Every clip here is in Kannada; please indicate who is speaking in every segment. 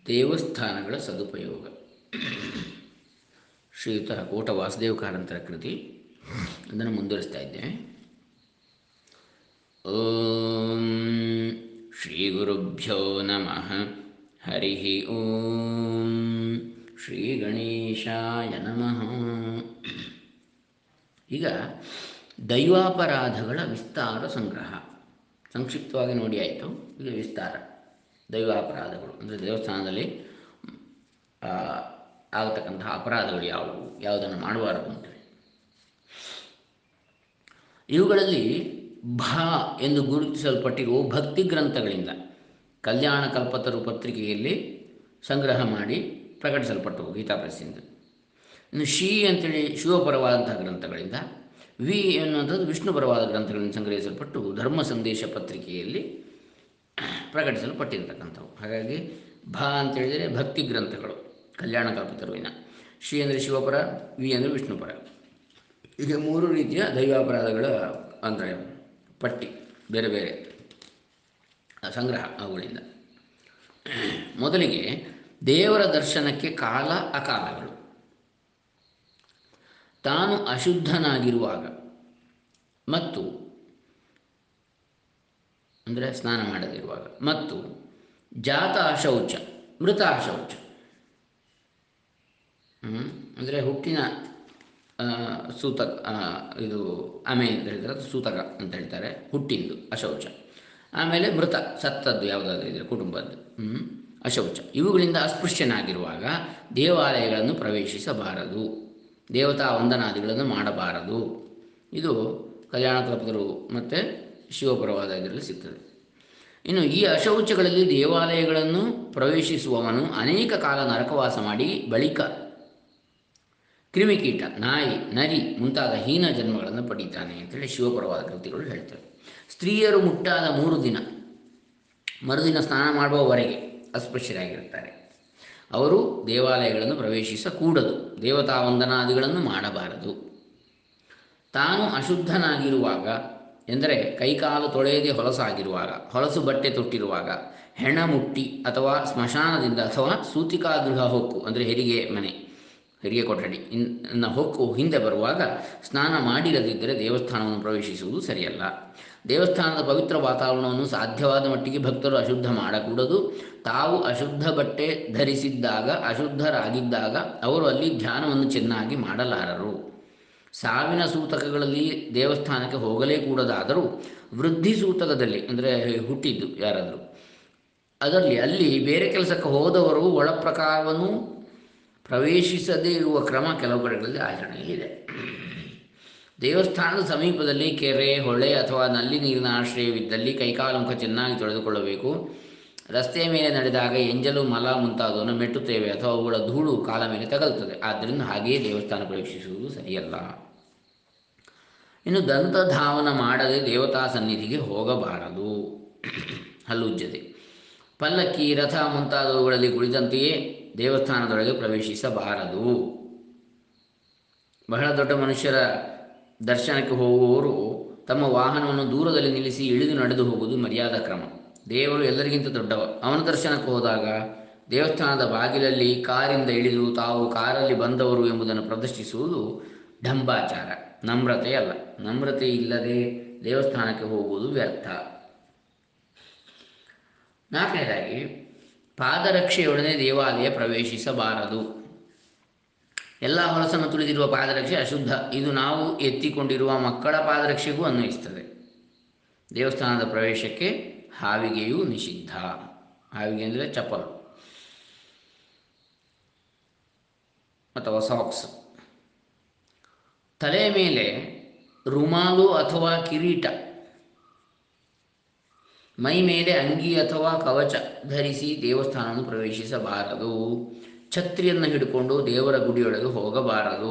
Speaker 1: ದೇವಸ್ಥಾನಗಳ ಸದುಪಯೋಗ ಶ್ರೀಯುತ ಕೋಟ ವಾಸುದೇವ ಕಾರಂತರ ಕೃತಿ ಅದನ್ನು ಮುಂದುವರಿಸ್ತಾ ಇದ್ದೇವೆ ಓಂ ಶ್ರೀ ಗುರುಭ್ಯೋ ನಮಃ ಹರಿ ಓಂ ಶ್ರೀ ಗಣೇಶಾಯ ನಮಃ ಈಗ ದೈವಾಪರಾಧಗಳ ವಿಸ್ತಾರ ಸಂಗ್ರಹ ಸಂಕ್ಷಿಪ್ತವಾಗಿ ನೋಡಿ ಆಯಿತು ಈಗ ವಿಸ್ತಾರ ದೈವಾಪರಾಧಗಳು ಅಂದರೆ ದೇವಸ್ಥಾನದಲ್ಲಿ ಆ, ಆಗತಕ್ಕಂತಹ ಅಪರಾಧಗಳು ಯಾವುವು ಯಾವುದನ್ನು ಮಾಡಬಾರದು ಅಂತೇಳಿ ಇವುಗಳಲ್ಲಿ ಭಾ ಎಂದು ಗುರುತಿಸಲ್ಪಟ್ಟಿರುವ ಭಕ್ತಿ ಗ್ರಂಥಗಳಿಂದ ಕಲ್ಯಾಣ ಕಲ್ಪತರು ಪತ್ರಿಕೆಯಲ್ಲಿ ಸಂಗ್ರಹ ಮಾಡಿ ಪ್ರಕಟಿಸಲ್ಪಟ್ಟವು ಗೀತಾ ಪ್ರೆಸ್ಸಿಂದ ಇನ್ನು ಶಿ ಅಂತೇಳಿ ಶಿವಪರವಾದಂತಹ ಗ್ರಂಥಗಳಿಂದ ವಿ ಎನ್ನುವಂಥದ್ದು ವಿಷ್ಣುಪರವಾದ ಗ್ರಂಥಗಳಿಂದ ಸಂಗ್ರಹಿಸಲ್ಪಟ್ಟು ಧರ್ಮ ಸಂದೇಶ ಪತ್ರಿಕೆಯಲ್ಲಿ ಪ್ರಕಟಿಸಲ್ಪಟ್ಟಿರ್ತಕ್ಕಂಥವು ಹಾಗಾಗಿ ಭಾ ಅಂತೇಳಿದರೆ ಭಕ್ತಿ ಗ್ರಂಥಗಳು ಕಲ್ಯಾಣ ಕಲ್ಪತರುವಿನ ಶ್ರೀ ಅಂದರೆ ಶಿವಪರ ವಿ ಅಂದರೆ ವಿಷ್ಣುಪರ ಈಗ ಮೂರು ರೀತಿಯ ದೈವಾಪರಾಧಗಳ ಅಂದರೆ ಪಟ್ಟಿ ಬೇರೆ ಬೇರೆ ಸಂಗ್ರಹ ಅವುಗಳಿಂದ ಮೊದಲಿಗೆ ದೇವರ ದರ್ಶನಕ್ಕೆ ಕಾಲ ಅಕಾಲಗಳು ತಾನು ಅಶುದ್ಧನಾಗಿರುವಾಗ ಮತ್ತು ಅಂದರೆ ಸ್ನಾನ ಮಾಡದಿರುವಾಗ ಮತ್ತು ಜಾತ ಅಶೌಚ ಮೃತ ಅಶೌಚ ಅಂದರೆ ಹುಟ್ಟಿನ ಆ, ಸೂತಕ ಆ, ಇದು ಆಮೆ ಅಂತ ಹೇಳ್ತಾರೆ ಅದು ಸೂತಕ ಅಂತ ಹೇಳ್ತಾರೆ ಹುಟ್ಟಿಂದು ಅಶೌಚ ಆಮೇಲೆ ಮೃತ ಸತ್ತದ್ದು ಯಾವುದಾದ್ರೂ ಇದ್ರೆ ಕುಟುಂಬದ್ದು ಹ್ಮ್? ಅಶೌಚ ಇವುಗಳಿಂದ ಅಸ್ಪೃಶ್ಯನಾಗಿರುವಾಗ ದೇವಾಲಯಗಳನ್ನು ಪ್ರವೇಶಿಸಬಾರದು ದೇವತಾ ವಂದನಾದಿಗಳನ್ನು ಮಾಡಬಾರದು ಇದು ಕಲ್ಯಾಣ ಕಲ್ಪದರು ಮತ್ತು ಶಿವಪರವಾದ ಇದರಲ್ಲಿ ಸಿಗ್ತದೆ ಇನ್ನು ಈ ಅಶೌಚಗಳಲ್ಲಿ ದೇವಾಲಯಗಳನ್ನು ಪ್ರವೇಶಿಸುವವನು ಅನೇಕ ಕಾಲ ನರಕವಾಸ ಮಾಡಿ ಬಳಿಕ ಕ್ರಿಮಿಕೀಟ ನಾಯಿ ನರಿ ಮುಂತಾದ ಹೀನ ಜನ್ಮಗಳನ್ನು ಪಡೀತಾನೆ ಅಂತೇಳಿ ಶಿವಪರವಾದ ಕೃತಿಗಳು ಹೇಳ್ತವೆ ಸ್ತ್ರೀಯರು ಮುಟ್ಟಾದ ಮೂರು ದಿನ ಮರುದಿನ ಸ್ನಾನ ಮಾಡುವವರೆಗೆ ಅಸ್ಪೃಶ್ಯರಾಗಿರುತ್ತಾರೆ ಅವರು ದೇವಾಲಯಗಳನ್ನು ಪ್ರವೇಶಿಸಕೂಡದು ದೇವತಾ ವಂದನಾದಿಗಳನ್ನು ಮಾಡಬಾರದು ತಾನು ಅಶುದ್ಧನಾಗಿರುವಾಗ ಎಂದರೆ ಕೈಕಾಲು ತೊಳೆಯದೆ ಹೊಲಸಾಗಿರುವಾಗ ಹೊಲಸು ಬಟ್ಟೆ ತೊಟ್ಟಿರುವಾಗ ಹೆಣ ಮುಟ್ಟಿ ಅಥವಾ ಸ್ಮಶಾನದಿಂದ ಅಥವಾ ಸೂತಿಕಾಗೃಹ ಹೊಕ್ಕು ಅಂದರೆ ಹೆರಿಗೆ ಮನೆ ಹೆರಿಗೆ ಕೊಠಡಿ ಇನ್ನ ಹೊಕ್ಕು ಹಿಂದೆ ಬರುವಾಗ ಸ್ನಾನ ಮಾಡಿರದಿದ್ದರೆ ದೇವಸ್ಥಾನವನ್ನು ಪ್ರವೇಶಿಸುವುದು ಸರಿಯಲ್ಲ ದೇವಸ್ಥಾನದ ಪವಿತ್ರ ವಾತಾವರಣವನ್ನು ಸಾಧ್ಯವಾದ ಮಟ್ಟಿಗೆ ಭಕ್ತರು ಅಶುದ್ಧ ಮಾಡಕೂಡದು ತಾವು ಅಶುದ್ಧ ಬಟ್ಟೆ ಧರಿಸಿದ್ದಾಗ ಅಶುದ್ಧರಾಗಿದ್ದಾಗ ಅವರು ಅಲ್ಲಿ ಧ್ಯಾನವನ್ನು ಚೆನ್ನಾಗಿ ಮಾಡಲಾರರು ಸಾವಿನ ಸೂತಕಗಳಲ್ಲಿ ದೇವಸ್ಥಾನಕ್ಕೆ ಹೋಗಲೇ ಕೂಡದಾದರೂ ವೃದ್ಧಿ ಸೂತಕದಲ್ಲಿ ಅಂದರೆ ಹುಟ್ಟಿದ್ದು ಯಾರಾದರೂ ಅದರಲ್ಲಿ ಅಲ್ಲಿ ಬೇರೆ ಕೆಲಸಕ್ಕೆ ಹೋದವರು ಒಳ ಪ್ರಕಾರವನ್ನು ಪ್ರವೇಶಿಸದೇ ಇರುವ ಕ್ರಮ ಕೆಲವು ಕಡೆಗಳಲ್ಲಿ ಆಚರಣೆಯಲ್ಲಿದೆ ದೇವಸ್ಥಾನದ ಸಮೀಪದಲ್ಲಿ ಕೆರೆ ಹೊಳೆ ಅಥವಾ ನಲ್ಲಿ ನೀರಿನ ಆಶ್ರಯವಿದ್ದಲ್ಲಿ ಕೈಕಾಲು ಮುಖ ಚೆನ್ನಾಗಿ ತೊಳೆದುಕೊಳ್ಳಬೇಕು ರಸ್ತೆಯ ಮೇಲೆ ನಡೆದಾಗ ಎಂಜಲು ಮಲ ಮುಂತಾದವನ್ನು ಮೆಟ್ಟುತ್ತೇವೆ ಅಥವಾ ಅವುಗಳ ಧೂಳು ಕಾಲ ಮೇಲೆ ತಗಲ್ತದೆ ಆದ್ದರಿಂದ ಹಾಗೆಯೇ ದೇವಸ್ಥಾನ ಪ್ರವೇಶಿಸುವುದು ಸರಿಯಲ್ಲ ಇನ್ನು ದಂತಧಾವನ ಮಾಡದೆ ದೇವತಾ ಸನ್ನಿಧಿಗೆ ಹೋಗಬಾರದು ಹಲ್ಲುಜ್ಜದೆ ಪಲ್ಲಕ್ಕಿ ರಥ ಮುಂತಾದವುಗಳಲ್ಲಿ ಕುಳಿತಂತೆಯೇ ದೇವಸ್ಥಾನದೊಳಗೆ ಪ್ರವೇಶಿಸಬಾರದು ಬಹಳ ದೊಡ್ಡ ಮನುಷ್ಯರ ದರ್ಶನಕ್ಕೆ ಹೋಗುವವರು ತಮ್ಮ ವಾಹನವನ್ನು ದೂರದಲ್ಲಿ ನಿಲ್ಲಿಸಿ ಇಳಿದು ನಡೆದು ಹೋಗುವುದು ಮರ್ಯಾದಾ ಕ್ರಮ ದೇವರು ಎಲ್ಲರಿಗಿಂತ ದೊಡ್ಡವ ಅವನ ದರ್ಶನಕ್ಕೆ ಹೋದಾಗ ದೇವಸ್ಥಾನದ ಬಾಗಿಲಲ್ಲಿ ಕಾರಿಂದ ಇಳಿದು ತಾವು ಕಾರಲ್ಲಿ ಬಂದವರು ಎಂಬುದನ್ನು ಪ್ರದರ್ಶಿಸುವುದು ಢಂಬಾಚಾರ ನಮ್ರತೆ ಅಲ್ಲ ನಮ್ರತೆ ಇಲ್ಲದೆ ದೇವಸ್ಥಾನಕ್ಕೆ ಹೋಗುವುದು ವ್ಯರ್ಥ ನಾಲ್ಕನೇದಾಗಿ ಪಾದರಕ್ಷೆಯೊಡನೆ ದೇವಾಲಯ ಪ್ರವೇಶಿಸಬಾರದು ಎಲ್ಲ ಹೊಲಸನ್ನು ತುಳಿದಿರುವ ಪಾದರಕ್ಷೆ ಅಶುದ್ಧ ಇದು ನಾವು ಎತ್ತಿಕೊಂಡಿರುವ ಮಕ್ಕಳ ಪಾದರಕ್ಷೆಗೂ ಅನ್ವಯಿಸ್ತದೆ ದೇವಸ್ಥಾನದ ಪ್ರವೇಶಕ್ಕೆ ಹಾವಿಗೆಯೂ ನಿಷಿದ್ಧ ಹಾವಿಗೆ ಅಂದರೆ ಚಪ್ಪಲು ಅಥವಾ ಸಾಕ್ಸ್ ತಲೆಯ ಮೇಲೆ ರುಮಾಲು ಅಥವಾ ಕಿರೀಟ ಮೈ ಮೇಲೆ ಅಂಗಿ ಅಥವಾ ಕವಚ ಧರಿಸಿ ದೇವಸ್ಥಾನವನ್ನು ಪ್ರವೇಶಿಸಬಾರದು ಛತ್ರಿಯನ್ನು ಹಿಡ್ಕೊಂಡು ದೇವರ ಗುಡಿಯೊಳಗೆ ಹೋಗಬಾರದು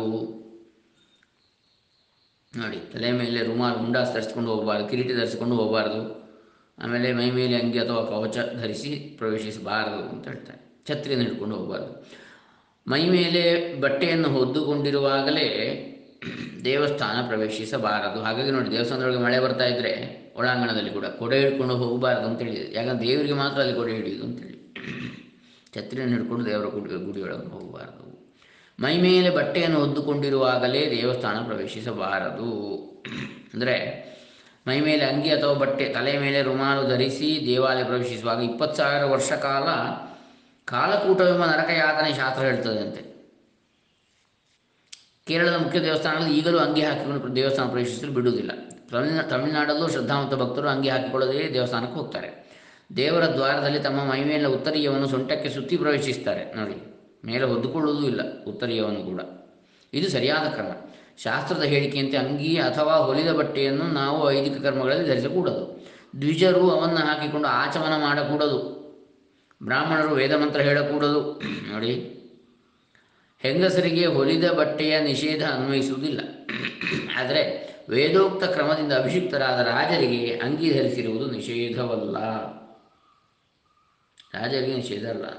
Speaker 1: ನೋಡಿ ತಲೆ ಮೇಲೆ ರುಮಾಲು ಮುಂಡಾಸ್ ಧರಿಸ್ಕೊಂಡು ಹೋಗಬಾರದು ಕಿರೀಟ ಧರಿಸಿಕೊಂಡು ಹೋಗಬಾರದು ಆಮೇಲೆ ಮೈ ಮೇಲೆ ಅಂಗಿ ಅಥವಾ ಕವಚ ಧರಿಸಿ ಪ್ರವೇಶಿಸಬಾರದು ಅಂತ ಹೇಳ್ತಾರೆ ಛತ್ರಿಯನ್ನು ಹಿಡ್ಕೊಂಡು ಹೋಗಬಾರದು ಮೈ ಮೇಲೆ ಬಟ್ಟೆಯನ್ನು ಹೊದ್ದುಕೊಂಡಿರುವಾಗಲೇ ದೇವಸ್ಥಾನ ಪ್ರವೇಶಿಸಬಾರದು ಹಾಗಾಗಿ ನೋಡಿ ದೇವಸ್ಥಾನದೊಳಗೆ ಮಳೆ ಬರ್ತಾ ಇದ್ದರೆ ಒಳಾಂಗಣದಲ್ಲಿ ಕೂಡ ಕೊಡೆ ಹಿಡ್ಕೊಂಡು ಹೋಗಬಾರದು ಅಂತೇಳಿ ಯಾಕಂದ್ರೆ ದೇವರಿಗೆ ಮಾತ್ರ ಅಲ್ಲಿ ಕೊಡೆ ಹಿಡಿಯುವುದು ಅಂತೇಳಿ ಛತ್ರಿಯನ್ನು ಹಿಡ್ಕೊಂಡು ದೇವರ ಗುಡಿ ಗುಡಿಯೊಳಗೆ ಹೋಗಬಾರದು ಮೈ ಮೇಲೆ ಬಟ್ಟೆಯನ್ನು ಹೊದ್ದುಕೊಂಡಿರುವಾಗಲೇ ದೇವಸ್ಥಾನ ಪ್ರವೇಶಿಸಬಾರದು ಅಂದರೆ ಮೈ ಮೇಲೆ ಅಂಗಿ ಅಥವಾ ಬಟ್ಟೆ ತಲೆ ಮೇಲೆ ರುಮಾಲು ಧರಿಸಿ ದೇವಾಲಯ ಪ್ರವೇಶಿಸುವಾಗ ಇಪ್ಪತ್ತು ಸಾವಿರ ವರ್ಷ ಕಾಲ ಕಾಲಕೂಟವೆಂಬ ನರಕ ಯಾತನೆ ಶಾಸ್ತ್ರ ಹೇಳ್ತದೆ ಅಂತೆ ಕೇರಳದ ಮುಖ್ಯ ದೇವಸ್ಥಾನಗಳಲ್ಲಿ ಈಗಲೂ ಅಂಗಿ ಹಾಕಿಕೊಂಡು ದೇವಸ್ಥಾನ ಪ್ರವೇಶಿಸಲು ಬಿಡುವುದಿಲ್ಲ ತಮಿಳ್ನಾ ತಮಿಳುನಾಡಲ್ಲೂ ಶ್ರದ್ಧಾವಂತ ಭಕ್ತರು ಅಂಗಿ ಹಾಕಿಕೊಳ್ಳದೆ ದೇವಸ್ಥಾನಕ್ಕೆ ಹೋಗ್ತಾರೆ ದೇವರ ದ್ವಾರದಲ್ಲಿ ತಮ್ಮ ಮೈಮೇಲಿನ ಉತ್ತರೀಯವನ್ನು ಸೊಂಟಕ್ಕೆ ಸುತ್ತಿ ಪ್ರವೇಶಿಸ್ತಾರೆ ನೋಡಿ ಮೇಲೆ ಹೊದ್ದುಕೊಳ್ಳುವುದೂ ಇಲ್ಲ ಉತ್ತರೀಯವನ್ನು ಕೂಡ ಇದು ಸರಿಯಾದ ಕ್ರಮ ಶಾಸ್ತ್ರದ ಹೇಳಿಕೆಯಂತೆ ಅಂಗಿ ಅಥವಾ ಹೊಲಿದ ಬಟ್ಟೆಯನ್ನು ನಾವು ವೈದಿಕ ಕರ್ಮಗಳಲ್ಲಿ ಧರಿಸಕೂಡದು ದ್ವಿಜರು ಅವನ್ನು ಹಾಕಿಕೊಂಡು ಆಚಮನ ಮಾಡಕೂಡದು ಬ್ರಾಹ್ಮಣರು ವೇದಮಂತ್ರ ಹೇಳಕೂಡದು ನೋಡಿ ಹೆಂಗಸರಿಗೆ ಹೊಲಿದ ಬಟ್ಟೆಯ ನಿಷೇಧ ಅನ್ವಯಿಸುವುದಿಲ್ಲ ಆದರೆ ವೇದೋಕ್ತ ಕ್ರಮದಿಂದ ಅಭಿಷಿಕ್ತರಾದ ರಾಜರಿಗೆ ಅಂಗಿ ಧರಿಸಿರುವುದು ನಿಷೇಧವಲ್ಲ ರಾಜರಿಗೆ ನಿಷೇಧ ಅಲ್ಲ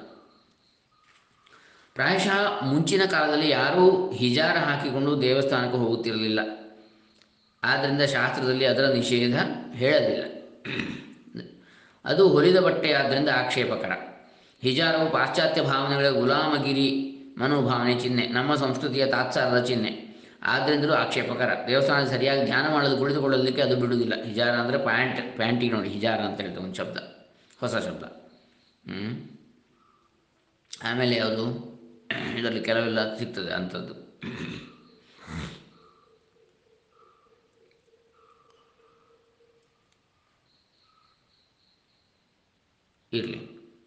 Speaker 1: ಪ್ರಾಯಶಃ ಮುಂಚಿನ ಕಾಲದಲ್ಲಿ ಯಾರೂ ಹಿಜಾರ ಹಾಕಿಕೊಂಡು ದೇವಸ್ಥಾನಕ್ಕೆ ಹೋಗುತ್ತಿರಲಿಲ್ಲ ಆದ್ದರಿಂದ ಶಾಸ್ತ್ರದಲ್ಲಿ ಅದರ ನಿಷೇಧ ಹೇಳಲಿಲ್ಲ ಅದು ಹೊಲಿದ ಬಟ್ಟೆ ಆದ್ದರಿಂದ ಆಕ್ಷೇಪಕರ ಹಿಜಾರವು ಪಾಶ್ಚಾತ್ಯ ಭಾವನೆಗಳ ಗುಲಾಮಗಿರಿ ಮನೋಭಾವನೆ ಚಿಹ್ನೆ ನಮ್ಮ ಸಂಸ್ಕೃತಿಯ ತಾತ್ಸಾರದ ಚಿಹ್ನೆ ಆದ್ದರಿಂದಲೂ ಆಕ್ಷೇಪಕರ ದೇವಸ್ಥಾನದಲ್ಲಿ ಸರಿಯಾಗಿ ಧ್ಯಾನ ಮಾಡಲು ಕುಳಿತುಕೊಳ್ಳಲಿಕ್ಕೆ ಅದು ಬಿಡುವುದಿಲ್ಲ ಹಿಜಾರ ಅಂದರೆ ಪ್ಯಾಂಟ್ ಪ್ಯಾಂಟಿಗೆ ನೋಡಿ ಹಿಜಾರ ಅಂತ ಹೇಳ್ತಾರೆ ಒಂದು ಶಬ್ದ ಹೊಸ ಶಬ್ದ ಹ್ಮ್? ಆಮೇಲೆ ಯಾವುದು ಇದರಲ್ಲಿ ಕೆಲವೆಲ್ಲ ಸಿಗ್ತದೆ ಅಂಥದ್ದು ಇರಲಿ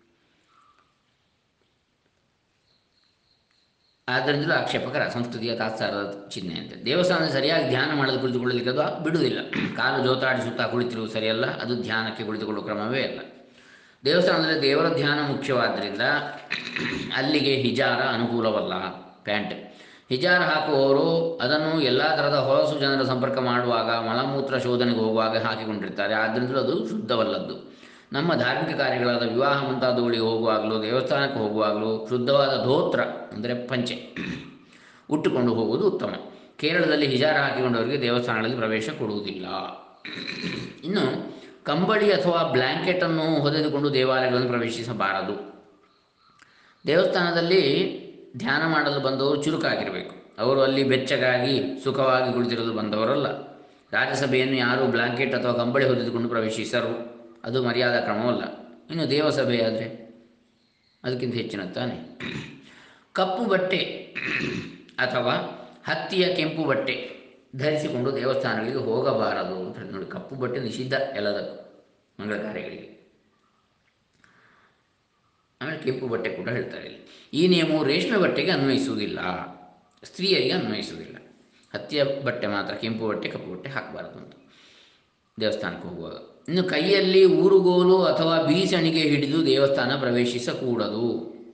Speaker 1: ಆದ್ದರಿಂದಲೂ ಆಕ್ಷೇಪಕರ ಸಂಸ್ಕೃತಿಯ ತಾತ್ಸಾರದ ಚಿಹ್ನೆ ಅಂತ ದೇವಸ್ಥಾನದಲ್ಲಿ ಸರಿಯಾಗಿ ಧ್ಯಾನ ಮಾಡಲು ಕುಳಿತುಕೊಳ್ಳಲಿಕ್ಕೆ ಅದು ಬಿಡುವುದಿಲ್ಲ ಕಾಲು ಜೋತಾಡಿಸುತ್ತಾ ಕುಳಿತಿರುವುದು ಸರಿಯಲ್ಲ ಅದು ಧ್ಯಾನಕ್ಕೆ ಕುಳಿತುಕೊಳ್ಳುವ ಕ್ರಮವೇ ಅಲ್ಲ ದೇವಸ್ಥಾನದಲ್ಲಿ ದೇವರ ಧ್ಯಾನ ಮುಖ್ಯವಾದ್ದರಿಂದ ಅಲ್ಲಿಗೆ ಹಿಜಾರ ಅನುಕೂಲವಲ್ಲ ಪ್ಯಾಂಟ್ ಹಿಜಾರ ಹಾಕುವವರು ಅದನ್ನು ಎಲ್ಲ ಥರದ ಹೊಲಸು ಜನರ ಸಂಪರ್ಕ ಮಾಡುವಾಗ ಮಲಮೂತ್ರ ಶೋಧನೆಗೆ ಹೋಗುವಾಗ ಹಾಕಿಕೊಂಡಿರ್ತಾರೆ ಆದ್ದರಿಂದಲೂ ಅದು ಶುದ್ಧವಲ್ಲದ್ದು ನಮ್ಮ ಧಾರ್ಮಿಕ ಕಾರ್ಯಗಳಾದ ವಿವಾಹ ಮುಂತಾದವುಗಳಿಗೆ ಹೋಗುವಾಗಲೂ ದೇವಸ್ಥಾನಕ್ಕೆ ಹೋಗುವಾಗಲೂ ಶುದ್ಧವಾದ ಧೋತ್ರ ಅಂದರೆ ಪಂಚೆ ಉಟ್ಟುಕೊಂಡು ಹೋಗುವುದು ಉತ್ತಮ ಕೇರಳದಲ್ಲಿ ಹಿಜಾರ ಹಾಕಿಕೊಂಡವರಿಗೆ ದೇವಸ್ಥಾನಗಳಲ್ಲಿ ಪ್ರವೇಶ ಕೊಡುವುದಿಲ್ಲ ಇನ್ನು ಕಂಬಳಿ ಅಥವಾ ಬ್ಲ್ಯಾಂಕೆಟನ್ನು ಹೊದೆದುಕೊಂಡು ದೇವಾಲಯಗಳನ್ನು ಪ್ರವೇಶಿಸಬಾರದು ದೇವಸ್ಥಾನದಲ್ಲಿ ಧ್ಯಾನ ಮಾಡಲು ಬಂದವರು ಚುರುಕಾಗಿರಬೇಕು ಅವರು ಅಲ್ಲಿ ಬೆಚ್ಚಗಾಗಿ ಸುಖವಾಗಿ ಕುಳಿತಿರಲು ಬಂದವರಲ್ಲ ರಾಜ್ಯಸಭೆಯನ್ನು ಯಾರೂ ಬ್ಲ್ಯಾಂಕೆಟ್ ಅಥವಾ ಕಂಬಳಿ ಹೊದೆದುಕೊಂಡು ಪ್ರವೇಶಿಸರು ಅದು ಮರ್ಯಾದಾ ಕ್ರಮವಲ್ಲ ಇನ್ನು ದೇವಸಭೆ ಆದರೆ ಅದಕ್ಕಿಂತ ಹೆಚ್ಚಿನ ತಾನೆ ಕಪ್ಪು ಬಟ್ಟೆ ಅಥವಾ ಹತ್ತಿಯ ಕೆಂಪು ಬಟ್ಟೆ ಧರಿಸಿಕೊಂಡು ದೇವಸ್ಥಾನಗಳಿಗೆ ಹೋಗಬಾರದು ಅಂತ ಹೇಳಿ ನೋಡಿ ಕಪ್ಪು ಬಟ್ಟೆ ನಿಷಿದ್ಧ ಎಲ್ಲದಕ್ಕೂ ಮಂಗಳ ಕಾರ್ಯಗಳಿಗೆ ಆಮೇಲೆ ಕೆಂಪು ಬಟ್ಟೆ ಕೂಡ ಹೇಳ್ತಾರೆ ಇಲ್ಲಿ ಈ ನಿಯಮವು ರೇಷ್ಮೆ ಬಟ್ಟೆಗೆ ಅನ್ವಯಿಸುವುದಿಲ್ಲ ಸ್ತ್ರೀಯರಿಗೆ ಅನ್ವಯಿಸುವುದಿಲ್ಲ ಹತ್ತಿಯ ಬಟ್ಟೆ ಮಾತ್ರ ಕೆಂಪು ಬಟ್ಟೆ ಕಪ್ಪು ಬಟ್ಟೆ ಹಾಕಬಾರದು ಅಂತ ದೇವಸ್ಥಾನಕ್ಕೆ ಹೋಗುವಾಗ ಇನ್ನು ಕೈಯಲ್ಲಿ ಊರುಗೋಲು ಅಥವಾ ಬೀಸಣಿಗೆ ಹಿಡಿದು ದೇವಸ್ಥಾನ ಪ್ರವೇಶಿಸಕೂಡದು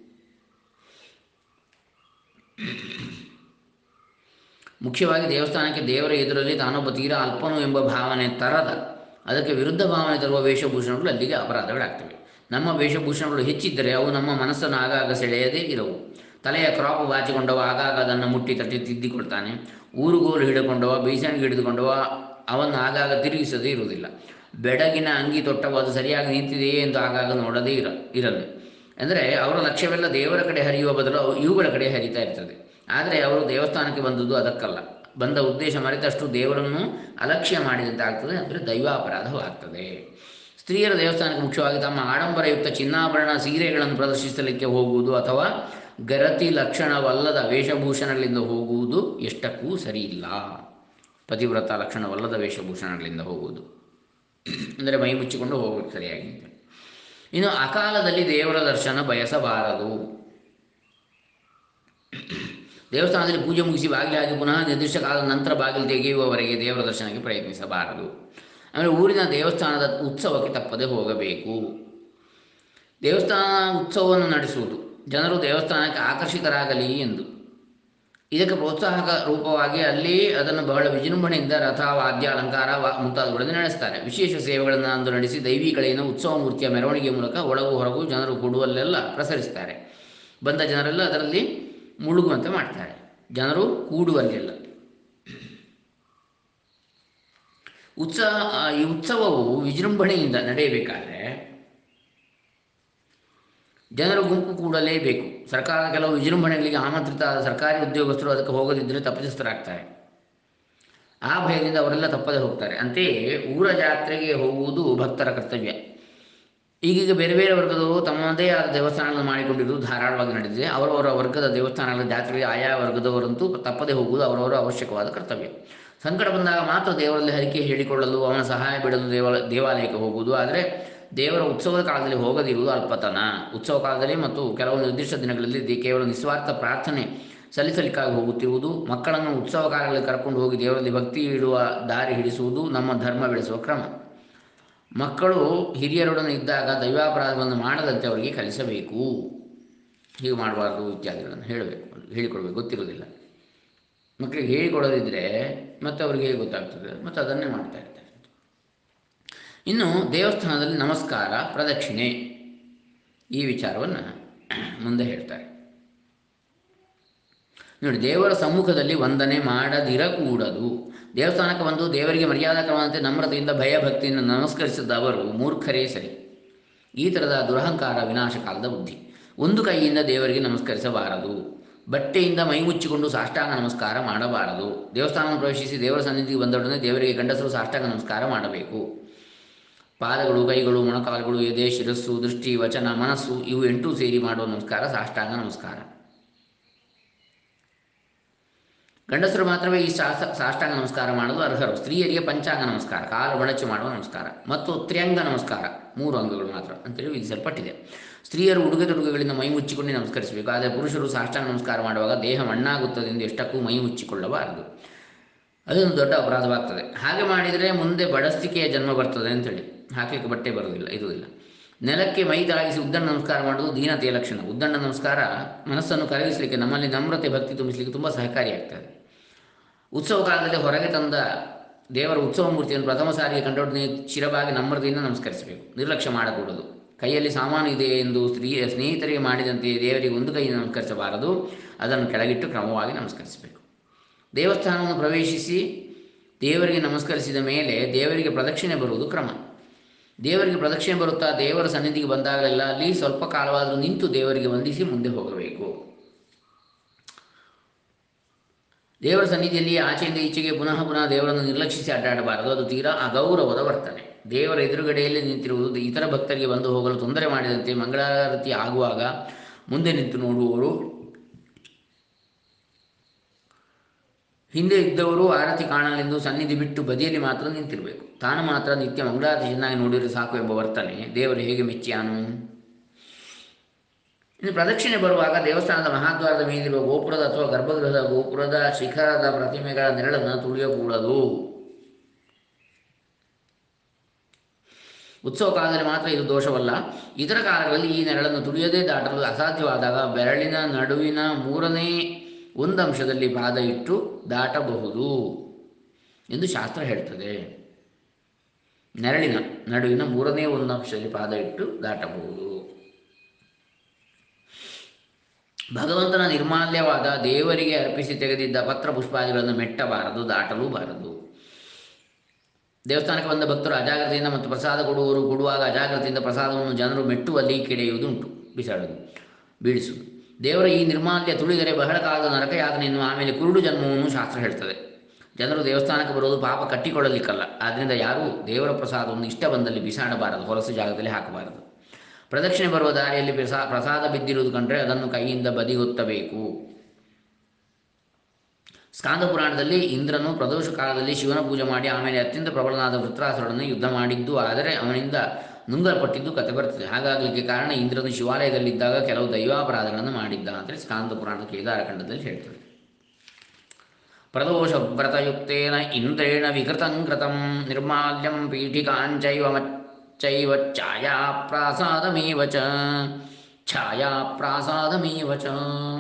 Speaker 1: ಮುಖ್ಯವಾಗಿ ದೇವಸ್ಥಾನಕ್ಕೆ ದೇವರ ಎದುರಲ್ಲಿ ತಾನೊಬ್ಬ ತೀರಾ ಅಲ್ಪನು ಎಂಬ ಭಾವನೆ ತರದ ಅದಕ್ಕೆ ವಿರುದ್ಧ ಭಾವನೆ ತರುವ ವೇಷಭೂಷಣಗಳು ಅಲ್ಲಿಗೆ ಅಪರಾಧಗಳಾಗ್ತವೆ ನಮ್ಮ ವೇಷಭೂಷಣಗಳು ಹೆಚ್ಚಿದ್ದರೆ ಅವು ನಮ್ಮ ಮನಸ್ಸನ್ನು ಆಗಾಗ ಸೆಳೆಯದೇ ಇರವು ತಲೆಯ ಕ್ರಾಪ್ ಬಾಚಿಕೊಂಡವ ಆಗಾಗ ಅದನ್ನು ಮುಟ್ಟಿ ತಟ್ಟಿ ತಿದ್ದಿಕೊಳ್ತಾನೆ ಊರುಗೋಲು ಹಿಡಿಕೊಂಡವ ಬೀಸಣಿಗೆ ಹಿಡಿದುಕೊಂಡವ ಅವನ್ನು ಆಗಾಗ ತಿರುಗಿಸದೇ ಇರುವುದಿಲ್ಲ ಬೆಡಗಿನ ಅಂಗಿ ತೊಟ್ಟವ ಅದು ಸರಿಯಾಗಿ ನಿಂತಿದೆಯೇ ಎಂದು ಆಗಾಗ ನೋಡದೇ ಇರ ಇರಲು ಅಂದರೆ ಅವರ ಲಕ್ಷ್ಯವೆಲ್ಲ ದೇವರ ಕಡೆ ಹರಿಯುವ ಬದಲು ಅವು ಇವುಗಳ ಕಡೆ ಹರಿತಾ ಇರ್ತದೆ ಆದರೆ ಅವರು ದೇವಸ್ಥಾನಕ್ಕೆ ಬಂದದ್ದು ಅದಕ್ಕಲ್ಲ ಬಂದ ಉದ್ದೇಶ ಮರೆತಷ್ಟು ದೇವರನ್ನು ಅಲಕ್ಷ್ಯ ಮಾಡಿದಂತೆ ಆಗ್ತದೆ ಅಂದರೆ ದೈವಾಪರಾಧವಾಗ್ತದೆ ಸ್ತ್ರೀಯರ ದೇವಸ್ಥಾನಕ್ಕೆ ಮುಖ್ಯವಾಗಿ ತಮ್ಮ ಆಡಂಬರಯುಕ್ತ ಚಿನ್ನಾಭರಣ ಸೀರೆಗಳನ್ನು ಪ್ರದರ್ಶಿಸಲಿಕ್ಕೆ ಹೋಗುವುದು ಅಥವಾ ಗರತಿ ಲಕ್ಷಣವಲ್ಲದ ವೇಷಭೂಷಣಗಳಿಂದ ಹೋಗುವುದು ಎಷ್ಟಕ್ಕೂ ಸರಿಯಿಲ್ಲ ಪತಿವ್ರತ ಲಕ್ಷಣವಲ್ಲದ ವೇಷಭೂಷಣಗಳಿಂದ ಹೋಗುವುದು ಅಂದರೆ ಮೈ ಮುಚ್ಚಿಕೊಂಡು ಹೋಗಬೇಕು ಸರಿಯಾಗಿ ಅಂತ ಇನ್ನು ಅಕಾಲದಲ್ಲಿ ದೇವರ ದರ್ಶನ ಬಯಸಬಾರದು ದೇವಸ್ಥಾನದಲ್ಲಿ ಪೂಜೆ ಮುಗಿಸಿ ಬಾಗಿಲು ಹಾಕಿ ಪುನಃ ನಿರ್ದಿಷ್ಟ ಕಾಲದ ನಂತರ ಬಾಗಿಲು ತೆಗೆಯುವವರೆಗೆ ದೇವರ ದರ್ಶನಕ್ಕೆ ಪ್ರಯತ್ನಿಸಬಾರದು ಆಮೇಲೆ ಊರಿನ ದೇವಸ್ಥಾನದ ಉತ್ಸವಕ್ಕೆ ತಪ್ಪದೆ ಹೋಗಬೇಕು ದೇವಸ್ಥಾನ ಉತ್ಸವವನ್ನು ನಡೆಸುವುದು ಜನರು ದೇವಸ್ಥಾನಕ್ಕೆ ಆಕರ್ಷಿತರಾಗಲಿ ಎಂದು ಇದಕ್ಕೆ ಪ್ರೋತ್ಸಾಹಕ ರೂಪವಾಗಿ ಅಲ್ಲಿ ಅದನ್ನು ಬಹಳ ವಿಜೃಂಭಣೆಯಿಂದ ರಥ ವಾದ್ಯ ಅಲಂಕಾರ ವಾ ಮುಂತಾದವುಗಳನ್ನು ನಡೆಸ್ತಾರೆ ವಿಶೇಷ ಸೇವೆಗಳನ್ನು ಅಂದು ನಡೆಸಿ ದೈವಿ ಕಳೆಯನ್ನು ಉತ್ಸವ ಮೂರ್ತಿಯ ಮೆರವಣಿಗೆ ಮೂಲಕ ಒಳಗು ಹೊರಗು ಜನರು ಕೂಡುವಲ್ಲೆಲ್ಲ ಪ್ರಸರಿಸ್ತಾರೆ ಬಂದ ಜನರೆಲ್ಲ ಅದರಲ್ಲಿ ಮುಳುಗುವಂತೆ ಮಾಡ್ತಾರೆ ಜನರು ಕೂಡುವಲ್ಲೆಲ್ಲ ಉತ್ಸವ ಈ ಉತ್ಸವವು ವಿಜೃಂಭಣೆಯಿಂದ ನಡೆಯಬೇಕಾದ್ರೆ ಜನರು ಗುಂಪು ಕೂಡಲೇಬೇಕು ಸರ್ಕಾರದ ಕೆಲವು ವಿಜೃಂಭಣೆಗಳಿಗೆ ಆಮಂತ್ರಿತ ಆದ ಸರ್ಕಾರಿ ಉದ್ಯೋಗಸ್ಥರು ಅದಕ್ಕೆ ಹೋಗದಿದ್ದರೆ ತಪ್ಪಿತಸ್ಥರಾಗ್ತಾರೆ ಆ ಭಯದಿಂದ ಅವರೆಲ್ಲ ತಪ್ಪದೆ ಹೋಗ್ತಾರೆ ಅಂತೆಯೇ ಊರ ಜಾತ್ರೆಗೆ ಹೋಗುವುದು ಭಕ್ತರ ಕರ್ತವ್ಯ ಈಗೀಗ ಬೇರೆ ಬೇರೆ ವರ್ಗದವರು ತಮ್ಮದೇ ಆದ ದೇವಸ್ಥಾನಗಳನ್ನು ಮಾಡಿಕೊಂಡಿರುವುದು ಧಾರಾಳವಾಗಿ ನಡೆದಿದೆ ಅವರವರ ವರ್ಗದ ದೇವಸ್ಥಾನಗಳ ಜಾತ್ರೆಗೆ ಆಯಾ ವರ್ಗದವರಂತೂ ತಪ್ಪದೆ ಹೋಗುವುದು ಅವರವರ ಅವಶ್ಯಕವಾದ ಕರ್ತವ್ಯ ಸಂಕಟ ಬಂದಾಗ ಮಾತ್ರ ದೇವರಲ್ಲಿ ಹರಿಕೆ ಹೇಳಿಕೊಳ್ಳಲು ಅವನ ಸಹಾಯ ಬಿಡಲು ದೇವ ದೇವಾಲಯಕ್ಕೆ ಹೋಗುವುದು ಆದರೆ ದೇವರ ಉತ್ಸವದ ಕಾಲದಲ್ಲಿ ಹೋಗದಿರುವುದು ಅಲ್ಪತನ ಉತ್ಸವ ಕಾಲದಲ್ಲಿ ಮತ್ತು ಕೆಲವು ನಿರ್ದಿಷ್ಟ ದಿನಗಳಲ್ಲಿ ದೇ- ಕೇವಲ ನಿಸ್ವಾರ್ಥ ಪ್ರಾರ್ಥನೆ ಸಲ್ಲಿಸಲಿಕ್ಕಾಗಿ ಹೋಗುತ್ತಿರುವುದು ಮಕ್ಕಳನ್ನು ಉತ್ಸವ ಕಾಲಗಳಲ್ಲಿ ಕರ್ಕೊಂಡು ಹೋಗಿ ದೇವರಲ್ಲಿ ಭಕ್ತಿ ಇಡುವ ದಾರಿ ಹಿಡಿಸುವುದು ನಮ್ಮ ಧರ್ಮ ಬೆಳೆಸುವ ಕ್ರಮ ಮಕ್ಕಳು ಹಿರಿಯರೊಡನೆ ಇದ್ದಾಗ ದೈವಾಪರಾಧವನ್ನು ಮಾಡದಂತೆ ಅವರಿಗೆ ಕಲಿಸಬೇಕು ಹೀಗೆ ಮಾಡಬಾರ್ದು ಇತ್ಯಾದಿಗಳನ್ನು ಹೇಳಬೇಕು ಹೇಳಿಕೊಡ್ಬೇಕು ಗೊತ್ತಿರೋದಿಲ್ಲ ಮಕ್ಕಳಿಗೆ ಹೇಳಿಕೊಡೋದಿದ್ದರೆ ಮತ್ತೆ ಅವರಿಗೆ ಹೇಗೆ ಗೊತ್ತಾಗ್ತದೆ ಮತ್ತು ಅದನ್ನೇ ಮಾಡ್ತಾ ಇರ್ತಾರೆ ಇನ್ನು ದೇವಸ್ಥಾನದಲ್ಲಿ ನಮಸ್ಕಾರ ಪ್ರದಕ್ಷಿಣೆ ಈ ವಿಚಾರವನ್ನು ಮುಂದೆ ಹೇಳ್ತಾರೆ ನೋಡಿ ದೇವರ ಸಮ್ಮುಖದಲ್ಲಿ ವಂದನೆ ಮಾಡದಿರಕೂಡದು ದೇವಸ್ಥಾನಕ್ಕೆ ಬಂದು ದೇವರಿಗೆ ಮರ್ಯಾದಾ ಕ್ರಮದಂತೆ ನಮ್ರತೆಯಿಂದ ಭಯಭಕ್ತಿಯಿಂದ ನಮಸ್ಕರಿಸಿದ ಅವರು ಮೂರ್ಖರೇ ಸರಿ ಈ ಥರದ ದುರಹಂಕಾರ ವಿನಾಶಕಾಲದ ಬುದ್ಧಿ ಒಂದು ಕೈಯಿಂದ ದೇವರಿಗೆ ನಮಸ್ಕರಿಸಬಾರದು ಬಟ್ಟೆಯಿಂದ ಮೈ ಮುಚ್ಚಿಕೊಂಡು ಸಾಷ್ಟಾಂಗ ನಮಸ್ಕಾರ ಮಾಡಬಾರದು ದೇವಸ್ಥಾನವನ್ನು ಪ್ರವೇಶಿಸಿ ದೇವರ ಸನ್ನಿಧಿಗೆ ಬಂದೊಡನೆ ದೇವರಿಗೆ ಗಂಡಸರು ಸಾಷ್ಟಾಂಗ ನಮಸ್ಕಾರ ಮಾಡಬೇಕು ಪಾದಗಳು ಕೈಗಳು ಮೊಣಕಾಲುಗಳು ಎದೆ ಶಿರಸ್ಸು ದೃಷ್ಟಿ ವಚನ ಮನಸ್ಸು ಇವು ಎಂಟೂ ಸೇರಿ ಮಾಡುವ ನಮಸ್ಕಾರ ಸಾಷ್ಟಾಂಗ ನಮಸ್ಕಾರ ಗಂಡಸರು ಮಾತ್ರವೇ ಈ ಶಾಸ ಸಾಷ್ಟಾಂಗ ನಮಸ್ಕಾರ ಮಾಡಲು ಅರ್ಹರು ಸ್ತ್ರೀಯರಿಗೆ ಪಂಚಾಂಗ ನಮಸ್ಕಾರ ಕಾಲು ಬಳಚಿ ಮಾಡುವ ನಮಸ್ಕಾರ ಮತ್ತು ತ್ರ್ಯಂಗ ನಮಸ್ಕಾರ ಮೂರು ಅಂಗಗಳು ಮಾತ್ರ ಅಂತೇಳಿ ವಿಧಿಸಲ್ಪಟ್ಟಿದೆ ಸ್ತ್ರೀಯರು ಉಡುಗೆ ತೊಡುಗೆಗಳಿಂದ ಮೈ ಮುಚ್ಚಿಕೊಂಡು ನಮಸ್ಕರಿಸಬೇಕು ಆದರೆ ಪುರುಷರು ಸಾಷ್ಟಾಂಗ ನಮಸ್ಕಾರ ಮಾಡುವಾಗ ದೇಹ ಮಣ್ಣಾಗುತ್ತದೆ ಎಂದು ಎಷ್ಟಕ್ಕೂ ಮೈ ಮುಚ್ಚಿಕೊಳ್ಳಬಾರದು ಅದೊಂದು ದೊಡ್ಡ ಅಪರಾಧವಾಗ್ತದೆ ಹಾಗೆ ಮಾಡಿದರೆ ಮುಂದೆ ಬಡಸ್ತಿಕೆಯ ಜನ್ಮ ಬರ್ತದೆ ಅಂತೇಳಿ ಹಾಕಲಿಕ್ಕೆ ಬಟ್ಟೆ ಬರೋದಿಲ್ಲ ಇರುವುದಿಲ್ಲ ನೆಲಕ್ಕೆ ಮೈ ತಾಗಿಸಿ ಉದ್ದಂಡ ನಮಸ್ಕಾರ ಮಾಡುವುದು ದೀನತೆಯ ಲಕ್ಷಣ ಉದ್ದಂಡ ನಮಸ್ಕಾರ ಮನಸ್ಸನ್ನು ಕರಗಿಸಲಿಕ್ಕೆ ನಮ್ಮಲ್ಲಿ ನಮ್ರತೆ ಭಕ್ತಿ ತುಂಬಿಸಲಿಕ್ಕೆ ತುಂಬ ಸಹಕಾರಿಯಾಗ್ತದೆ ಉತ್ಸವ ಕಾಲದಲ್ಲಿ ಹೊರಗೆ ತಂದ ದೇವರ ಉತ್ಸವ ಮೂರ್ತಿಯನ್ನು ಪ್ರಥಮ ಸಾರಿಗೆ ಕಂಡೊಡನೆ ಶಿರವಾಗಿ ನಮ್ರತೆಯಿಂದ ನಮಸ್ಕರಿಸಬೇಕು ನಿರ್ಲಕ್ಷ್ಯ ಮಾಡಕೂಡದು ಕೈಯಲ್ಲಿ ಸಾಮಾನು ಇದೆ ಎಂದು ಸ್ತ್ರೀ ಸ್ನೇಹಿತರಿಗೆ ಮಾಡಿದಂತೆ ದೇವರಿಗೆ ಒಂದು ಕೈಯಿಂದ ನಮಸ್ಕರಿಸಬಾರದು ಅದನ್ನು ಕೆಳಗಿಟ್ಟು ಕ್ರಮವಾಗಿ ನಮಸ್ಕರಿಸಬೇಕು ದೇವಸ್ಥಾನವನ್ನು ಪ್ರವೇಶಿಸಿ ದೇವರಿಗೆ ನಮಸ್ಕರಿಸಿದ ಮೇಲೆ ದೇವರಿಗೆ ಪ್ರದಕ್ಷಿಣೆ ಬರುವುದು ಕ್ರಮ ದೇವರಿಗೆ ಪ್ರದಕ್ಷಿಣೆ ಬರುತ್ತಾ ದೇವರ ಸನ್ನಿಧಿಗೆ ಬಂದಾಗಲೆಲ್ಲ ಅಲ್ಲಿ ಸ್ವಲ್ಪ ಕಾಲವಾದರೂ ನಿಂತು ದೇವರಿಗೆ ವಂದಿಸಿ ಮುಂದೆ ಹೋಗಬೇಕು ದೇವರ ಸನ್ನಿಧಿಯಲ್ಲಿ ಆಚೆಯಿಂದ ಈಚೆಗೆ ಪುನಃ ಪುನಃ ದೇವರನ್ನು ನಿರ್ಲಕ್ಷಿಸಿ ಅಡ್ಡಾಡಬಾರದು ಅದು ತೀರಾ ಅಗೌರವದ ವರ್ತನೆ ದೇವರ ಎದುರುಗಡೆಯಲ್ಲಿ ನಿಂತಿರುವುದು ಇತರ ಭಕ್ತರಿಗೆ ಬಂದು ಹೋಗಲು ತೊಂದರೆ ಮಾಡಿದಂತೆ ಮಂಗಳಾರತಿ ಆಗುವಾಗ ಮುಂದೆ ನಿಂತು ನೋಡುವವರು ಹಿಂದೆ ಇದ್ದವರು ಆರತಿ ಕಾಣಲೆಂದು ಸನ್ನಿಧಿ ಬಿಟ್ಟು ಬದಿಯಲ್ಲಿ ಮಾತ್ರ ನಿಂತಿರಬೇಕು ತಾನು ಮಾತ್ರ ನಿತ್ಯ ಮಂಗಳಾರತಿ ಚೆನ್ನಾಗಿ ನೋಡಿದರೆ ಸಾಕು ಎಂಬ ವರ್ತನೆ ದೇವರು ಹೇಗೆ ಮೆಚ್ಚಿಯಾನು ಇನ್ನು ಪ್ರದಕ್ಷಿಣೆ ಬರುವಾಗ ದೇವಸ್ಥಾನದ ಮಹಾದ್ವಾರದ ಮೇಲಿರುವ ಗೋಪುರದ ಅಥವಾ ಗರ್ಭಗೃಹದ ಗೋಪುರದ ಶಿಖರದ ಪ್ರತಿಮೆಗಳ ನೆರಳನ್ನು ತುಳಿಯಕೂಡದು ಉತ್ಸವ ಕಾಲದಲ್ಲಿ ಮಾತ್ರ ಇದು ದೋಷವಲ್ಲ ಇತರ ಕಾಲಗಳಲ್ಲಿ ಈ ನೆರಳನ್ನು ತುಳಿಯದೇ ದಾಟಲು ಅಸಾಧ್ಯವಾದಾಗ ಬೆರಳಿನ ನಡುವಿನ ಮೂರನೇ ಒಂದು ಅಂಶದಲ್ಲಿ ಪಾದ ಇಟ್ಟು ದಾಟಬಹುದು ಎಂದು ಶಾಸ್ತ್ರ ಹೇಳ್ತದೆ ನೆರಳಿನ ನಡುವಿನ ಮೂರನೇ ಒಂದು ಅಂಶದಲ್ಲಿ ಪಾದ ಇಟ್ಟು ದಾಟಬಹುದು ಭಗವಂತನ ನಿರ್ಮಾಲ್ಯವಾದ ದೇವರಿಗೆ ಅರ್ಪಿಸಿ ತೆಗೆದಿದ್ದ ಪತ್ರ ಪುಷ್ಪಾದಿಗಳನ್ನು ಮೆಟ್ಟಬಾರದು ದಾಟಲೂಬಾರದು ದೇವಸ್ಥಾನಕ್ಕೆ ಬಂದ ಭಕ್ತರು ಅಜಾಗ್ರತೆಯಿಂದ ಮತ್ತು ಪ್ರಸಾದ ಕೊಡುವವರು ಕೊಡುವಾಗ ಅಜಾಗ್ರತೆಯಿಂದ ಪ್ರಸಾದವನ್ನು ಜನರು ಮೆಟ್ಟುವಲ್ಲಿ ಕೆಡೆಯುವುದುಂಟು ಬಿಸಾಡುವುದು ಬೀಳಿಸುವುದು ದೇವರ ಈ ನಿರ್ಮಾಲ್ಯ ತುಳಿದರೆ ಬಹಳ ಕಾಲದ ನರಕ ಯಾತನೆಯನ್ನು ಆಮೇಲೆ ಕುರುಡು ಜನ್ಮವನ್ನು ಶಾಸ್ತ್ರ ಹೇಳ್ತದೆ ಜನರು ದೇವಸ್ಥಾನಕ್ಕೆ ಬರೋದು ಪಾಪ ಕಟ್ಟಿಕೊಳ್ಳಲಿಕ್ಕಲ್ಲ ಆದ್ದರಿಂದ ಯಾರೂ ದೇವರ ಪ್ರಸಾದವನ್ನು ಇಷ್ಟ ಬಂದಲ್ಲಿ ಬಿಸಾಡಬಾರದು ಹೊಲಸು ಜಾಗದಲ್ಲಿ ಹಾಕಬಾರದು ಪ್ರದಕ್ಷಿಣೆ ಬರುವ ದಾರಿಯಲ್ಲಿ ಪ್ರಸಾ ಪ್ರಸಾದ ಬಿದ್ದಿರುವುದು ಕಂಡ್ರೆ ಅದನ್ನು ಕೈಯಿಂದ ಬದಿಗೊತ್ತಬೇಕು ಸ್ಕಾಂದ ಪುರಾಣದಲ್ಲಿ ಇಂದ್ರನು ಪ್ರದೋಷ ಕಾಲದಲ್ಲಿ ಶಿವನ ಪೂಜೆ ಮಾಡಿ ಆಮೇಲೆ ಅತ್ಯಂತ ಪ್ರಬಲನಾದ ವೃತ್ರಾಸುರನನ್ನು ಯುದ್ಧ ಮಾಡಿದ್ದು ಆದರೆ ಅವನಿಂದ ನುಂಗಲ್ಪಟ್ಟಿದ್ದು ಕತೆ ಬರ್ತದೆ ಹಾಗಾಗಲಿಕ್ಕೆ ಕಾರಣ ಇಂದ್ರನು ಶಿವಾಲಯದಲ್ಲಿದ್ದಾಗ ಕೆಲವು ದೈವಾಪರಾಧಗಳನ್ನು ಮಾಡಿದ್ದ ಅಂತೇಳಿ ಸ್ಕಾಂದ ಪುರಾಣದ ಕೇದಾರಖಂಡದಲ್ಲಿ ಹೇಳ್ತದೆ ಪ್ರದೋಷ ವ್ರತಯುಕ್ತೇನ ಇಂದ್ರೇಣ ವಿಕೃತಂ ಕೃತಂ ನಿರ್ಮಾಲ್ಯಂ ಪೀಠಿಕಾಂಚೈವ ಮಚ್ಚೈವ ಛಾಯಾಪ್ರಾಸಾದಮೇವ ಚ ಛಾಯಾಪ್ರಾಸಾದಮೇವ ಚ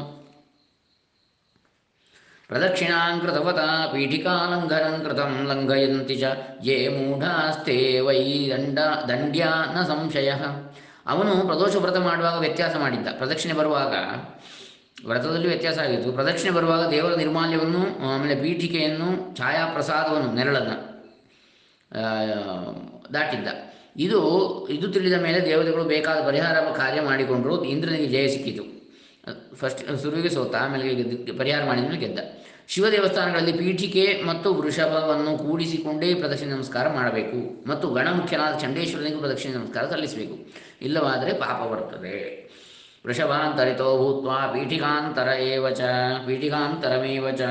Speaker 1: ಪ್ರದಕ್ಷಿಣಾಂ ಕೃತವತ ಪೀಠಿಕಾಲಂಘನಂ ಕೃತಂ ಲಂಘಯಂತಿ ಚ ಯೇ ಮೂಢಾಸ್ತೆ ವೈ ದಂಡ ದಂಡ್ಯ ನ ಸಂಶಯ ಅವನು ಪ್ರದೋಷ ವ್ರತ ಮಾಡುವಾಗ ವ್ಯತ್ಯಾಸ ಮಾಡಿದ್ದ ಪ್ರದಕ್ಷಿಣೆ ಬರುವಾಗ ವ್ರತದಲ್ಲಿ ವ್ಯತ್ಯಾಸ ಆಗಿತ್ತು ಪ್ರದಕ್ಷಿಣೆ ಬರುವಾಗ ದೇವರ ನಿರ್ಮಾಲ್ಯವನ್ನು ಆಮೇಲೆ ಪೀಠಿಕೆಯನ್ನು ಛಾಯಾಪ್ರಸಾದವನ್ನು ನೆರಳನ್ನು ಆ, ದಾಟಿದ್ದ ಇದು ಇದು ತಿಳಿದ ಮೇಲೆ ದೇವತೆಗಳು ಬೇಕಾದ ಪರಿಹಾರ ಕಾರ್ಯ ಮಾಡಿಕೊಂಡರು ಇಂದ್ರನಿಗೆ ಜಯ ಸಿಕ್ಕಿತು ಫಸ್ಟ್ ಸುರುವಿಗೆ ಸೋತ ಆಮೇಲೆ ಗೆದ್ದ ಪರಿಹಾರ ಮಾಡಿದ ಮೇಲೆ ಗೆದ್ದ ಶಿವ ದೇವಸ್ಥಾನಗಳಲ್ಲಿ ಪೀಠಿಕೆ ಮತ್ತು ವೃಷಭವನ್ನು ಕೂಡಿಸಿಕೊಂಡೇ ಪ್ರದಕ್ಷಿಣೆ ನಮಸ್ಕಾರ ಮಾಡಬೇಕು ಮತ್ತು ಗಣಮುಖ್ಯನಾದ ಚಂಡೇಶ್ವರನಿಗೂ ಪ್ರದಕ್ಷಿಣೆ ನಮಸ್ಕಾರ ಸಲ್ಲಿಸಬೇಕು ಇಲ್ಲವಾದರೆ ಪಾಪ ಬರುತ್ತದೆ ವೃಷಭಾಂತರಿತೋ ಭೂತ್ವ ಪೀಠಿಕಾಂತರ ಏವ ಚ ಪೀಠಿಕಾಂತರಮೇವ ಚ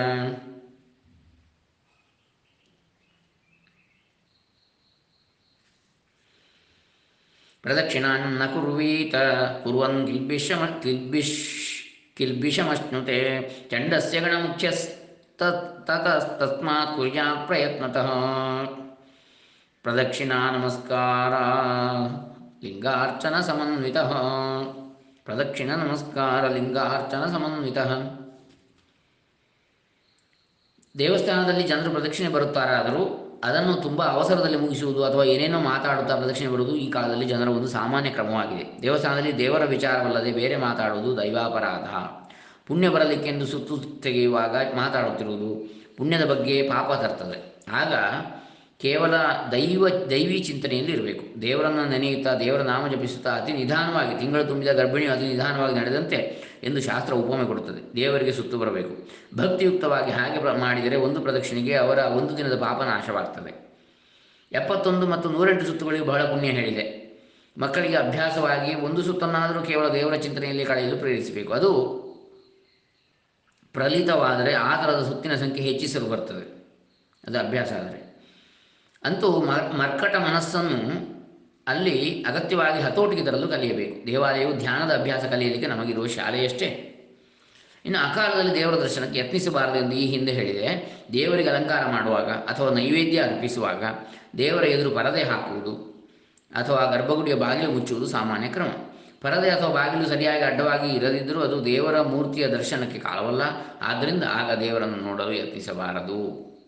Speaker 1: ಪ್ರದಕ್ಷಿಣಾನ್ನ ಕುರ್ವೀತ ಕುರ್ವನ್ ಕಿಲ್ಬಿಷಮ ಕಿಲ್ಬಿಷ್ ಕಿಲ್ಬಿಷಮಶ್ನುತೆ ಚಂಡಸ್ಯ ಗಣಮುಖ್ಯಸ್ತಸ್ಮಾತ್ ಕುರ್ಯಾ ಪ್ರಯತ್ನತಃ ಪ್ರದಕ್ಷಿಣಾ ನಮಸ್ಕಾರ ಲಿಂಗಾರ್ಚನ ಸಮನ್ವಿತ ಪ್ರದಕ್ಷಿಣ ನಮಸ್ಕಾರ ಲಿಂಗಾರ್ಚನ ಸಮನ್ವಿತ ದೇವಸ್ಥಾನದಲ್ಲಿ ಜನರು ಪ್ರದಕ್ಷಿಣೆ ಬರುತ್ತಾರಾದರೂ ಅದನ್ನು ತುಂಬ ಅವಸರದಲ್ಲಿ ಮುಗಿಸುವುದು ಅಥವಾ ಏನೇನೋ ಮಾತಾಡುತ್ತಾ ಪ್ರದಕ್ಷಿಣೆ ಬರುವುದು ಈ ಕಾಲದಲ್ಲಿ ಜನರ ಒಂದು ಸಾಮಾನ್ಯ ಕ್ರಮವಾಗಿದೆ ದೇವಸ್ಥಾನದಲ್ಲಿ ದೇವರ ವಿಚಾರವಲ್ಲದೆ ಬೇರೆ ಮಾತಾಡುವುದು ದೈವಾಪರಾಧ ಪುಣ್ಯ ಬರಲಿಕ್ಕೆಂದು ಸುತ್ತು ತೆಗೆಯುವಾಗ ಮಾತಾಡುತ್ತಿರುವುದು ಪುಣ್ಯದ ಬಗ್ಗೆ ಪಾಪ ತರ್ತದೆ ಆಗ ಕೇವಲ ದೈವ ದೈವಿ ಚಿಂತನೆಯಲ್ಲಿ ಇರಬೇಕು ದೇವರನ್ನು ನೆನೆಯುತ್ತಾ ದೇವರ ನಾಮ ಜಪಿಸುತ್ತಾ ಅತಿ ನಿಧಾನವಾಗಿ ತಿಂಗಳು ತುಂಬಿದ ಗರ್ಭಿಣಿಯು ಅತಿ ನಿಧಾನವಾಗಿ ನಡೆದಂತೆ ಎಂದು ಶಾಸ್ತ್ರ ಉಪಮೆ ಕೊಡುತ್ತದೆ ದೇವರಿಗೆ ಸುತ್ತು ಬರಬೇಕು ಭಕ್ತಿಯುಕ್ತವಾಗಿ ಹಾಗೆ ಪ್ರ- ಮಾಡಿದರೆ ಒಂದು ಪ್ರದಕ್ಷಿಣೆಗೆ ಅವರ ಒಂದು ದಿನದ ಪಾಪ ನಾಶವಾಗ್ತದೆ ಎಪ್ಪತ್ತೊಂದು ಮತ್ತು ನೂರೆಂಟು ಸುತ್ತುಗಳಿಗೆ ಬಹಳ ಪುಣ್ಯ ಹೇಳಿದೆ ಮಕ್ಕಳಿಗೆ ಅಭ್ಯಾಸವಾಗಿ ಒಂದು ಸುತ್ತನ್ನಾದರೂ ಕೇವಲ ದೇವರ ಚಿಂತನೆಯಲ್ಲಿ ಕಳೆಯಲು ಪ್ರೇರಿಸಬೇಕು ಅದು ಪ್ರಲಿತವಾದರೆ ಆ ಥರದ ಸುತ್ತಿನ ಸಂಖ್ಯೆ ಹೆಚ್ಚಿಸಲು ಬರ್ತದೆ ಅದು ಅಭ್ಯಾಸ ಆದರೆ ಅಂತೂ ಮರ್ ಮರ್ಕಟ ಮನಸ್ಸನ್ನು ಅಲ್ಲಿ ಅಗತ್ಯವಾಗಿ ಹತೋಟಿಗೆ ತರಲು ಕಲಿಯಬೇಕು ದೇವಾಲಯವು ಧ್ಯಾನದ ಅಭ್ಯಾಸ ಕಲಿಯಲಿಕ್ಕೆ ನಮಗಿರುವ ಶಾಲೆಯಷ್ಟೇ ಇನ್ನು ಅಕಾಲದಲ್ಲಿ ದೇವರ ದರ್ಶನಕ್ಕೆ ಯತ್ನಿಸಬಾರದು ಎಂದು ಈ ಹಿಂದೆ ಹೇಳಿದೆ ದೇವರಿಗೆ ಅಲಂಕಾರ ಮಾಡುವಾಗ ಅಥವಾ ನೈವೇದ್ಯ ಅರ್ಪಿಸುವಾಗ ದೇವರ ಎದುರು ಪರದೆ ಹಾಕುವುದು ಅಥವಾ ಗರ್ಭಗುಡಿಯ ಬಾಗಿಲು ಮುಚ್ಚುವುದು ಸಾಮಾನ್ಯ ಕ್ರಮ ಪರದೆ ಅಥವಾ ಬಾಗಿಲು ಸರಿಯಾಗಿ ಅಡ್ಡವಾಗಿ ಇರದಿದ್ದರೂ ಅದು ದೇವರ ಮೂರ್ತಿಯ ದರ್ಶನಕ್ಕೆ ಕಾಲವಲ್ಲ ಆದ್ದರಿಂದ ಆಗ ದೇವರನ್ನು ನೋಡಲು ಯತ್ನಿಸಬಾರದು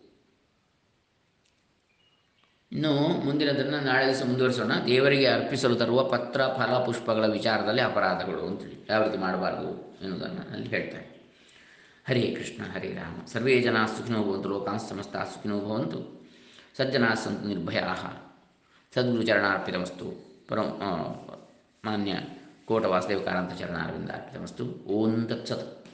Speaker 1: ಇನ್ನು ಮುಂದಿನದನ್ನು ನಾಳೆ ದಿವಸ ಮುಂದುವರಿಸೋಣ ದೇವರಿಗೆ ಅರ್ಪಿಸಲು ತರುವ ಪತ್ರ ಫಲ ಪುಷ್ಪಗಳ ವಿಚಾರದಲ್ಲಿ ಅಪರಾಧಗಳು ಅಂತೇಳಿ ಯಾವ ರೀತಿ ಮಾಡಬಾರದು ಎನ್ನುವುದನ್ನು ಅಲ್ಲಿ ಹೇಳ್ತಾರೆ ಹರೇ ಕೃಷ್ಣ ಹರೇ ರಾಮ ಸರ್ವೇ ಜನ ಸುಖಿನೋ ಭವಂತು ಲೋಕಾನ್ ಸಮಸ್ತ ಸುಖಿನೋ ಭವಂತು ಸಜ್ಜನಾ ಸಂತು ನಿರ್ಭಯಾ ಸದ್ಗುರುಚರಣಾರ್ಪಿತಮಸ್ತು ಪರಂ ಆ, ಮಾನ್ಯ ಕೋಟ ವಾಸುದೇವ ಕಾರಂತ ಚರಣಾರವಿಂದ ಅರ್ಪಿತಮಸ್ತು ಓಂ ತತ್ಸತ್